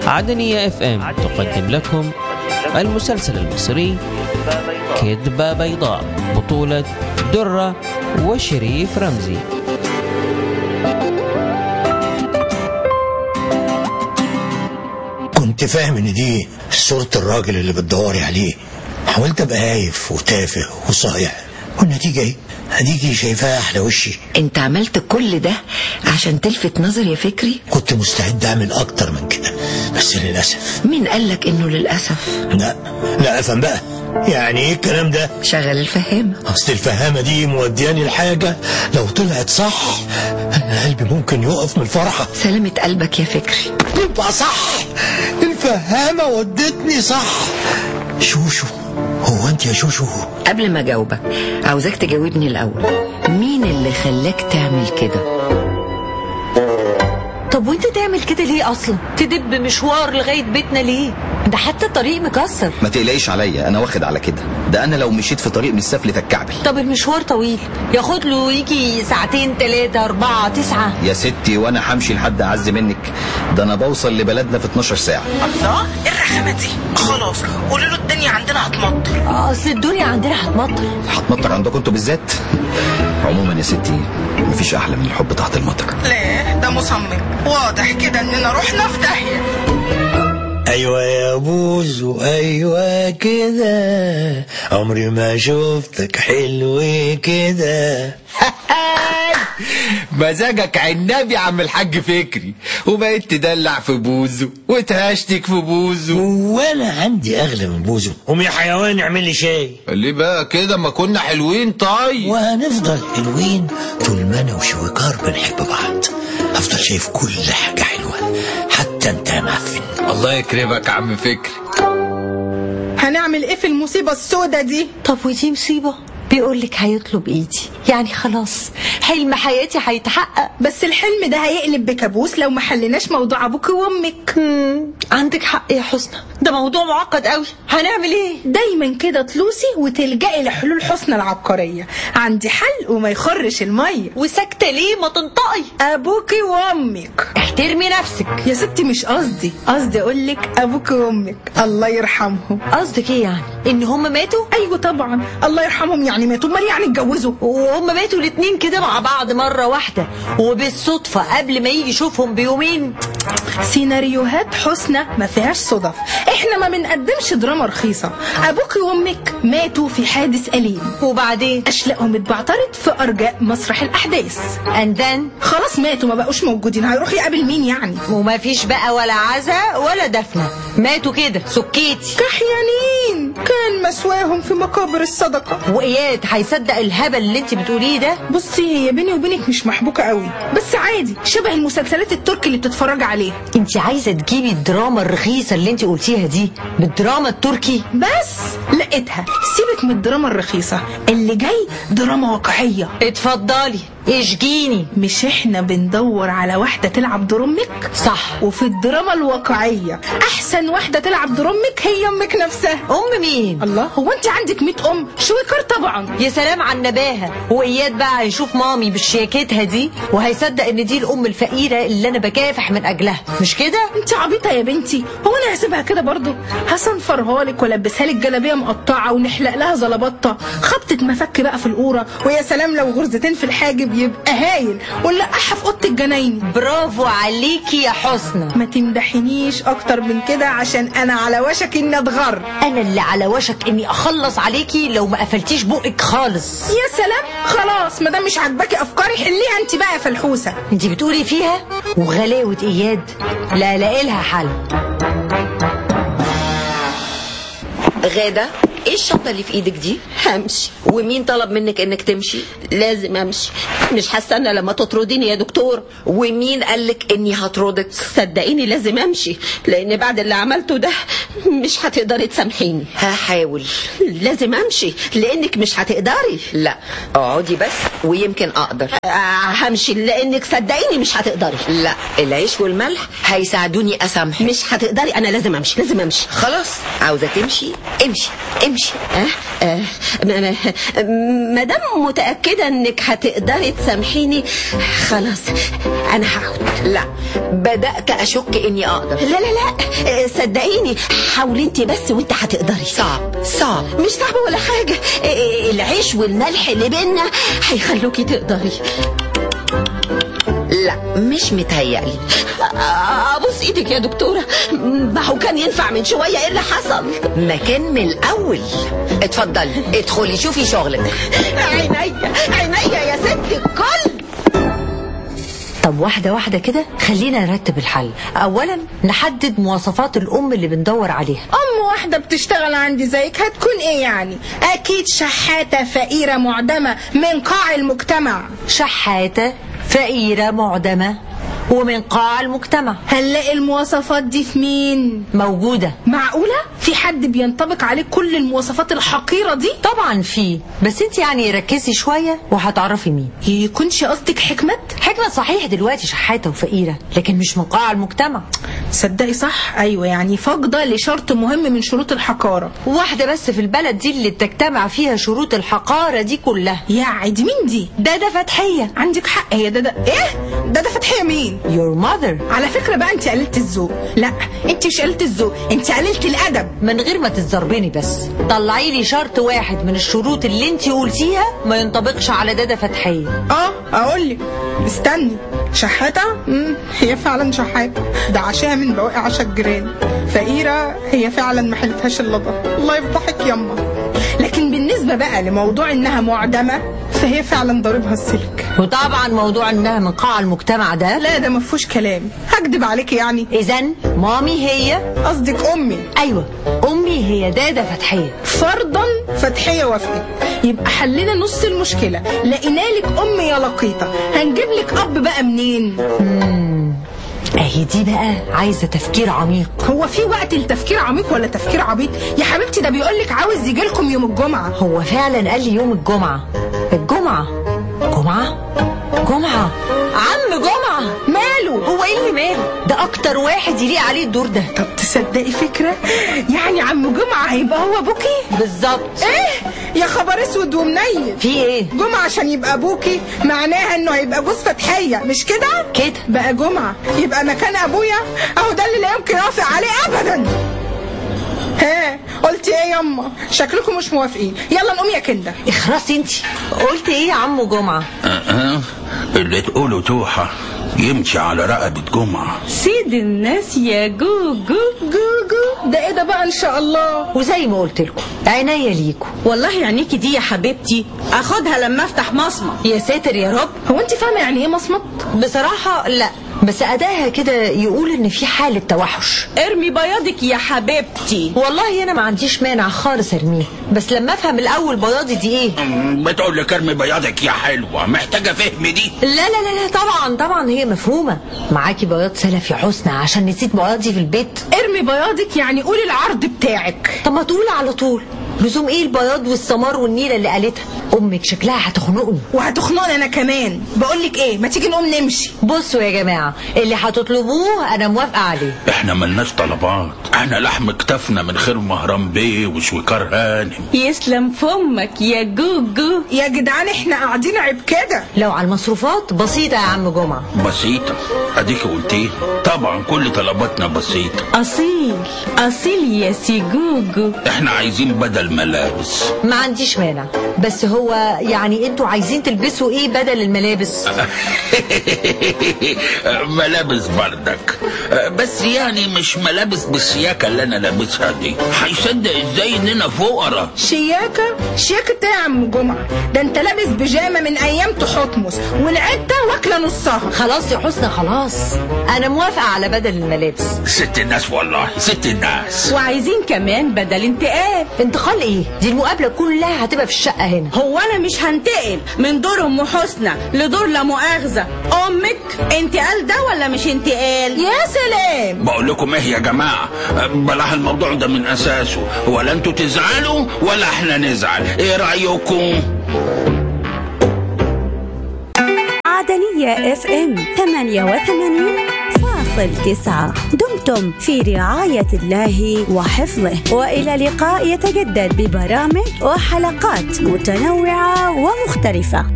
عدنية اف ام تقدم لكم المسلسل المصري كذبة بيضاء بطولة درة وشريف رمزي كنت فاهم ان دي صورة الراجل اللي بتدوري عليه حاولت ابقى هايف وتافه وصايع والنتيجة ايه هديكي شايفاها احلى وشي انت عملت كل ده عشان تلفت نظر يا فكري كنت مستعد اعمل اكتر من كده بس للاسف مين قالك انه للأسف لا لا افهم بقى يعني ايه الكلام ده شغل الفهامة اصل الفهامة دي مودياني الحاجة لو طلعت صح انا قلبي ممكن يقف من الفرحة سلامة قلبك يا فكري يبقى صح الفهامة ودتني صح شوشو هو انت يا شوشو قبل ما اجاوبك عاوزاك تجاوبني الاول مين اللي خلاك تعمل كده طب وانت تعمل كده ليه اصلا تدب مشوار لغايه بيتنا ليه ده حتى الطريق مكسر ما تقلقيش عليا انا واخد على كده ده انا لو مشيت في طريق مش سفلة الكعبل طب المشوار طويل ياخد له يجي ساعتين ثلاثة أربعة تسعة يا ستي وانا همشي لحد اعز منك ده انا بوصل لبلدنا في 12 ساعة الله ايه الرخامه دي خلاص قولوا له الدنيا عندنا هتمطر اصل الدنيا عندنا هتمطر هتمطر عندكم انتوا بالذات عموما يا ستي مفيش احلى من الحب تحت المطر لا ده مصمم واضح كده اننا رحنا في داهيه ايوه يا بوزو ايوه كده عمري ما شفتك حلو كده مزاجك عناب يا عم الحاج فكري وبقيت تدلع في بوزو وتهشتك في بوزو وانا عندي اغلى من بوزو قوم يا حيوان اعمل لي شاي ليه بقى كده ما كنا حلوين طيب وهنفضل حلوين طول ما انا وشويكار بنحب بعض هفضل شايف كل حاجه حلوه حتى انت يا معفن الله يكرمك يا عم فكري هنعمل ايه في المصيبه السودة دي طب ودي مصيبة بيقول لك هيطلب ايدي يعني خلاص حلم حياتي هيتحقق بس الحلم ده هيقلب بكابوس لو ما حلناش موضوع ابوك وامك مم، عندك حق يا حسنى ده موضوع معقد قوي هنعمل ايه دايما كده تلوسي وتلجئي لحلول حسنى العبقريه عندي حل وما يخرش الميه وساكتة ليه ما تنطقي ابوكي وامك احترمي نفسك يا ستي مش قصدي قصدي اقول لك ابوك وامك الله يرحمهم قصدك ايه يعني ان هم ماتوا ايوه طبعا الله يرحمهم يعني ماتوا امال يعني اتجوزوا وهم ماتوا الاتنين كده مع بعض مرة واحدة وبالصدفة قبل ما يجي يشوفهم بيومين سيناريوهات حسنى ما فيهاش صدف احنا ما بنقدمش دراما رخيصة ابوك وامك ماتوا في حادث أليم وبعدين اشلاءهم اتبعترت في ارجاء مسرح الاحداث and then خلاص ماتوا ما بقوش موجودين هيروح يقابل مين يعني وما فيش بقى ولا عزا ولا دفنة ماتوا كده سكيتي كحيانين كان مسواهم في مقابر الصدقة وإياد هيصدق الهبل اللي انت بتقوليه ده بصي هي بيني وبينك مش محبوكة قوي بس عادي شبه المسلسلات التركي اللي بتتفرج عليها انت عايزة تجيبي الدراما الرخيصة اللي انت قلتيها دي بالدراما التركي بس لقيتها سيبك من الدراما الرخيصة اللي جاي دراما واقعية اتفضلي اشجيني مش احنا بندور على واحدة تلعب دور امك صح وفي الدراما الواقعية احسن واحدة تلعب دور امك هي امك نفسها ام مين الله هو انت عندك 100 ام شويكار طبعا يا سلام على النباهة وإياد بقى هيشوف مامي بشياكتها دي وهيصدق ان دي الام الفقيرة اللي انا بكافح من اجلها مش كده انت عبيطة يا بنتي هو انا هسيبها كده برضو هصنفرها لك والبسها لك جلابيه مقطعة ونحلق لها زلبطة خبطة مفك بقى في القورة ويا سلام لو غرزتين في الحاجب يبقى هايل ونلقحها في اوضه الجنايني برافو عليكي يا حسنى ما تمدحنيش اكتر من كده عشان انا على وشك اني اتغر انا اللي على وشك اني اخلص عليكي لو ما قفلتيش بقك خالص يا سلام خلاص ما دام مش عاجباكي افكاري حليها انت بقى يا فلحوسه انت بتقولي فيها وغلاوة اياد لا لاقي لها حل غادة ايه الشنطة اللي في ايدك دي همشي ومين طلب منك انك تمشي لازم امشي مش هستنى لما تطرديني يا دكتور ومين قالك اني هطردك صدقيني لازم امشي لان بعد اللي عملته ده مش هتقدري تسامحيني هحاول لازم امشي لانك مش هتقدري لا اقعدي بس ويمكن اقدر آه، همشي لانك صدقيني مش هتقدري لا العيش والملح هيساعدوني اسامحك مش هتقدري انا لازم امشي لازم امشي خلاص عاوزة تمشي امشي امشي آه آه ما- ما- مادام متاكده انك هتقدري تسامحيني خلاص انا هقعد لا بدأت أشك إني أقدر لا لا لا صدقيني حاولي انت بس وانت هتقدري صعب صعب مش صعب ولا حاجة العيش والملح اللي بينا هيخلوكي تقدري لا مش متهيألي ابوس ايدك يا دكتورة ما هو كان ينفع من شوية ايه اللي حصل مكان من الأول اتفضلي ادخلي شوفي شغلك عينيا عينيا يا ست الكل طب واحدة واحدة كده خلينا نرتب الحل أولا نحدد مواصفات الأم اللي بندور عليها ام واحده بتشتغل عندي زيك هتكون ايه يعني اكيد شحاته فقيره معدمه من قاع المجتمع شحاتة فقيرة معدمة ومن قاع المجتمع هنلاقي المواصفات دي في مين موجودة معقوله في حد بينطبق عليه كل المواصفات الحقيره دي طبعا في بس انت يعني ركزي شوية وهتعرفي مين يكونش قصدك حكمت حكمة صحيح دلوقتي شحاتة وفقيرة لكن مش من قاع المجتمع صدقي صح ايوه يعني فاقده لشرط مهم من شروط الحقاره واحدة بس في البلد دي اللي بتجتمع فيها شروط الحقارة دي كلها يا عادي مين دي دادا فتحية عندك حق هي دادا ايه دادا فتحيه مين your mother على فكره بقى انت قللت الذوق لا انت مش قللت الذوق انت قللت الادب من غير ما تتزربني بس طلعي لي شرط واحد من الشروط اللي انت قلتيها ما ينطبقش على دادا فتحية اه اقول لك استني شحاته مم. هي فعلا شحاته ده عشاها من بواقي عشا الجيران فقيره هي فعلا ما حلتهاش الا ده الله يفضحك يما لكن بالنسبه بقى لموضوع انها معدمه فهي فعلا ضاربها السلك وطبعا موضوع انها من قاع المجتمع ده لا ده ما فيهوش كلام هكدب عليكي يعني اذا مامي هي قصدك امي ايوه امي هي دادا فتحية فرضا فتحيه وافقت يبقى حلنا نص المشكله لقينا لك ام يا لقيطه هنجيب لك اب بقى منين اهي دي بقى عايزة تفكير عميق هو في وقت التفكير عميق ولا تفكير عبيط يا حبيبتي ده بيقول لك عاوز يجي لكم يوم الجمعه هو فعلا قال لي يوم الجمعة الجمعة جمعة جمعة عم جمعة ماله هو ايه اللي ماله ده اكتر واحد يليق عليه الدور ده طب تصدقي فكره يعني عم جمعه هيبقى هو ابوكي بالظبط ايه يا خبر اسود ومنيل في ايه جمعة عشان يبقى ابوكي معناها انه هيبقى جوز فتحية مش كده؟ كده بقى جمعة يبقى مكان ابويا اهو ده اللي لا يمكن اوافق عليه ابدا ها قلتي ايه يما شكلكم مش موافقين يلا نقوم يا كنده اخرسي انت قلت ايه يا عم جمعة أه اللي تقوله توحة يمشي على رقبة جمعة سيد الناس يا جوجو جوجو ده ايه ده بقى ان شاء الله وزي ما قلت لكم عينيا ليكوا والله عينيكي دي يا حبيبتي اخدها لما افتح مصمت يا ساتر يا رب هو انت فاهمه يعني ايه مصمت بصراحة لا بس أداها كده يقول إن في حالة توحش ارمي بياضك يا حبيبتي والله أنا ما عنديش مانع خالص أرميه بس لما أفهم الأول بياضي دي إيه بتقول لك ارمي بياضك يا حلوة محتاجة فهم دي لا لا لا لا طبعا طبعا هي مفهومة معاكي بياض سلف يا حسنى عشان نسيت بياضي في البيت ارمي بياضك يعني قولي العرض بتاعك طب ما تقول على طول لزوم ايه البياض والسمار والنيلة اللي قالتها امك شكلها هتخنقني وهتخنقني انا كمان بقول لك ايه ما تيجي نقوم نمشي بصوا يا جماعة اللي هتطلبوه انا موافقة عليه احنا ملناش طلبات احنا لحم كتفنا من خير مهران بيه وشويكار هانم يسلم فمك يا جوجو يا جدعان احنا قاعدين عيب كده لو على المصروفات بسيطة يا عم جمعة بسيطة اديك قلتيه طبعا كل طلباتنا بسيطة اصيل اصيل يا سي جوجو احنا عايزين بدل ملابس ما عنديش مانع بس هو يعني انتوا عايزين تلبسوا ايه بدل الملابس ملابس بردك بس يعني مش ملابس بالشياكة اللي انا لابسها دي هيصدق ازاي اننا فقراء شياكة شياكة ايه يا عم جمعة ده انت لابس بيجامة من ايام تحتمس والعدة واكلة نصها خلاص يا حسنى خلاص انا موافقة على بدل الملابس ست الناس والله ست الناس وعايزين كمان بدل انتقال انتقال ايه دي المقابلة كلها هتبقى في الشقة هنا هو انا مش هنتقل من دور ام حسنى لدور لا مؤاخذه امك انتقال ده ولا مش انتقال يا سلام بقول لكم ايه يا جماعة بلاها الموضوع ده من اساسه ولا انتوا تزعلوا ولا احنا نزعل ايه رأيكم عدنية اف ام 88 فاصلة فاصل تسعة دمتم في رعاية الله وحفظه وإلى لقاء يتجدد ببرامج وحلقات متنوعة ومختلفة